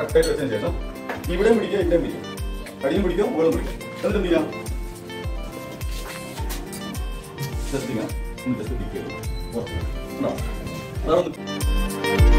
കറക്റ്റായിട്ട് വെച്ചതിന് ശേഷം ഇവിടെയും പിടിക്കുക ഇവിടെയും പിടിക്കുക അടിയും പിടിക്കുക മുകളും പിടിക്കുക എന്നിട്ട് എന്ത് ചെയ്യാം ജസ്റ്റ് ഇങ്ങനെ ഒന്ന് ജസ്റ്റ് ടിക്ക് ചെയ്തു പുറത്ത് ഉണ്ടോ? വേറെ ഒന്ന്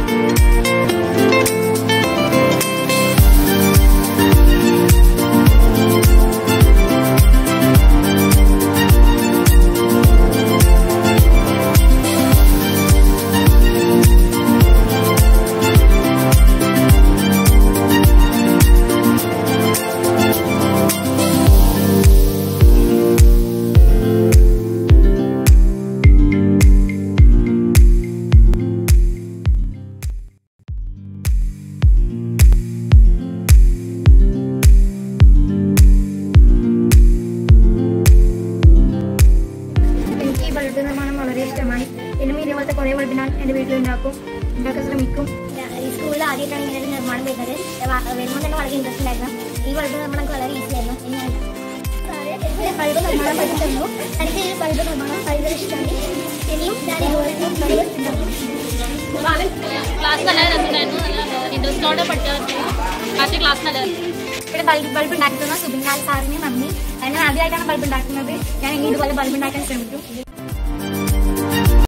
എനിക്ക് ഈ ബൾബ് നിർമ്മാണം വളരെ ഇഷ്ടമായി ഇനിയും ഇതുപോലത്തെ കുറേ ബൾബ് ഞാൻ എൻ്റെ വീട്ടിലുണ്ടാക്കും ഉണ്ടാക്കാൻ ശ്രമിക്കും ഈ സ്കൂളിൽ ആദ്യമായിട്ടാണ് ഇങ്ങനെ ഒരു നിർമ്മാണം വരുന്നത് വ- വരുമ്പോൾ തന്നെ വളരെ ഇൻട്രസ്റ്റ് ഉണ്ടായിരുന്നു ഈ ബൾബ് നിർമ്മാണം വളരെ ഈസി ആയിരുന്നു ഇനി ഞാൻ ബൾബ് നിർമ്മാണം പഠിച്ചു തന്നു എനിക്ക് ഈ ബൾബ് നിർമ്മാണം ഭയങ്കര ഇഷ്ടമായി ഇനിയും ഞാൻ ഇതുപോലത്തെ ബൾബ് ഉണ്ടാക്കും ക്ലാസ് നല്ല രസമുണ്ടായിരുന്നു നല്ല ഇൻട്രസ്റ്റോടെ പഠിച്ചു ആദ്യ ക്ലാസ് നല്ലതായിരുന്നു ഇവിടെ ബൾബ് ബൾബ് ഉണ്ടാക്കുന്ന സുബിൻലാൽ സാറിന് നന്ദി ഞാൻ ആദ്യമായിട്ടാണ് ബൾബ് ഉണ്ടാക്കുന്നത് ഞാൻ ഇനി ഇതുപോലെ ബൾബ് ഉണ്ടാക്കാൻ ശ്രമിക്കും